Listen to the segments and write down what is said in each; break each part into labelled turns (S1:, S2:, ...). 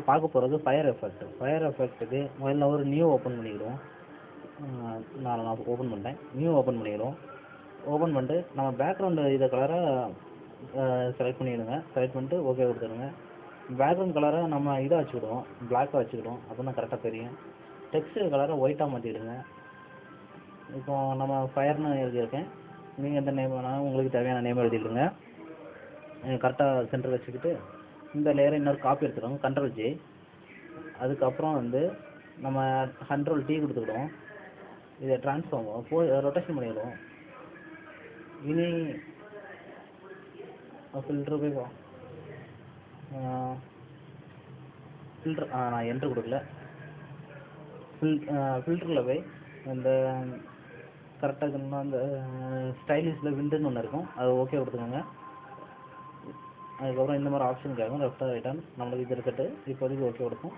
S1: பார்க்க போகிறது fire effect fire எஃபெக்ட்டுக்கு முதல்ல ஒரு நியூ ஓப்பன் பண்ணிக்கிடுவோம் அஹ் நான் நான் ஓப்பன் பண்ணிட்டேன் நியூ ஓப்பன் பண்ணிக்கிறோம் ஓப்பன் பண்ணிட்டு நம்ம பேக்ரவுண்டு இதை கலரை செலக்ட் பண்ணிடுங்க செலக்ட் பண்ணிட்டு ஓகே கொடுத்துருங்க பேக்ரவுண்ட் கலரை நம்ம இதை வச்சுக்கிடுவோம் பிளாக்காக வச்சுக்கிடுவோம் அப்போ தான் கரெக்டாக தெரியும் டெக்ஸ்ட் கலரை ஒயிட்டாக மாற்றிடுங்க இப்போ நம்ம ஃபயர்னு எழுதியிருக்கேன் நீங்கள் எந்த நேம் வேணாலும் உங்களுக்கு தேவையான நேம் எழுதிடுங்க கரெக்டாக சென்டர் வச்சுக்கிட்டு இந்த லேயரை இன்னொரு காப்பி எடுத்துக்கோங்க கண்ட்ரோல் ஜே அதுக்கப்புறம் வந்து நம்ம கண்ட்ரோல் டீ கொடுத்துக்கிடுவோம் இதை ட்ரான்ஸ்ஃபார்ம் போ ரொட்டேஷன் பண்ணிடுவோம் இனி ஃபில்ட்ரு போய் வா ஃபில்ட்ரு ஆ நான் என்ட்ரு கொடுக்கல ஃபில் ஃபில்டரில் போய் இந்த கரெக்டாக இருக்கணும்னா அந்த ஸ்டைலிஷில் விண்டுன்னு ஒன்று இருக்கும் அது ஓகே கொடுத்துக்கோங்க அதுக்கப்புறம் இந்த மாதிரி ஆப்ஷன் கேட்கும் லெஃப்ட் ரைட்டான் நம்மளுக்கு இது இருக்கட்டு இப்போதைக்கு ஓகே கொடுக்கும்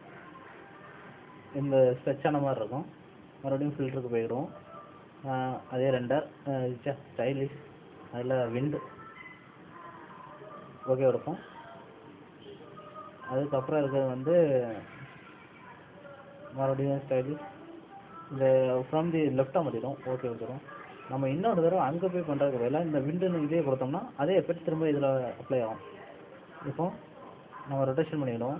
S1: இந்த ஸ்ட்ரெச்சான மாதிரி இருக்கும் மறுபடியும் ஃபில்டருக்கு போயிடுவோம் ஆஹ் அதே ரெண்டர் ஸ்டைலிஷ் அதில் விண்டு ஓகே கொடுப்போம் அதுக்கப்புறம் இருக்கிறது வந்து மறுபடியும் ஸ்டைலிஷ் இந்த ஃப்ரம் தி லெஃப்டாக மாற்றிடும் ஓகே கொடுத்துரும் நம்ம இன்னொரு தடவை அங்கே போய் பண்ணுறதுக்கு பதிலாக இந்த விண்டுன்னு இதே கொடுத்தோம்னா அதே எஃபெக்ட் திரும்ப இதில் அப்ளை ஆகும் இப்போ நம்ம ரொட்டேஷன் பண்ணிவிடுவோம்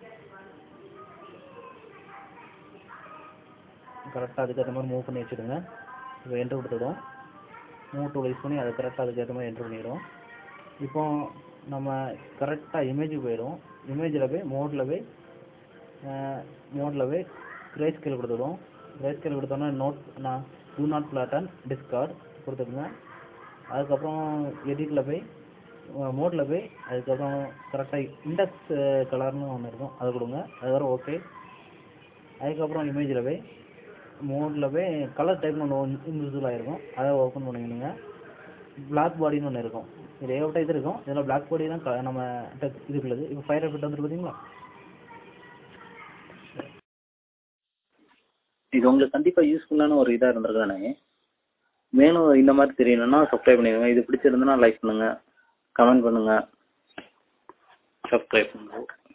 S1: கரெக்டாக அதுக்கேற்ற மாதிரி மூவ் பண்ணி வச்சுடுங்க இப்போ என்ட்ரு கொடுத்துடும் மூவ் டூல் யூஸ் பண்ணி அதை கரெக்டாக அதுக்கேற்ற மாதிரி என்ட்ரு பண்ணிடுவோம் இப்போ நம்ம கரெக்டாக இமேஜுக்கு போயிடும் இமேஜில் போய் மோடில் போய் மோடில் போய் கிரே ஸ்கேல் கொடுத்துடுவோம் கிரே ஸ்கேல் கொடுத்தோன்னா நோட் நான் டூ நாட் பிளாட்டன் டிஸ்கார்ட் கொடுத்துருங்க அதுக்கப்புறம் எடிட்டில் போய் மோடில் போய் அதுக்கப்புறம் கரெக்டாக இண்டெக்ஸ் கலர்னு ஒன்று இருக்கும் அது கொடுங்க அதுக்கப்புறம் ஓகே அதுக்கப்புறம் இமேஜில் போய் மோடில் போய் கலர் டைப்னு ஒன்று இன்விசிபிள் ஆகிருக்கும் அதை ஓப்பன் பண்ணிக்கணுங்க பிளாக் பாடின்னு ஒன்று இருக்கும் இது ஏகப்பட்ட இது இருக்கும் இதில் பிளாக் பாடி தான் க- நம்ம டெக் இதுக்குள்ளது இப்போ ஃபயர் எஃபெக்ட் வந்துருக்கு பார்த்தீங்களா
S2: இது உங்களுக்கு கண்டிப்பா யூஸ்ஃபுல்லான ஒரு இதா இருந்திருக்கு தானே மேலும் இந்த மாதிரி தெரியணும்னா சப்ஸ்கிரைப் பண்ணிடுங்க இது பிடிச்சிருந்தனா லைக் பண்ணுங்க கமெண்ட் பண்ணுங்க சப்ஸ்கிரைப் பண்ணுங்க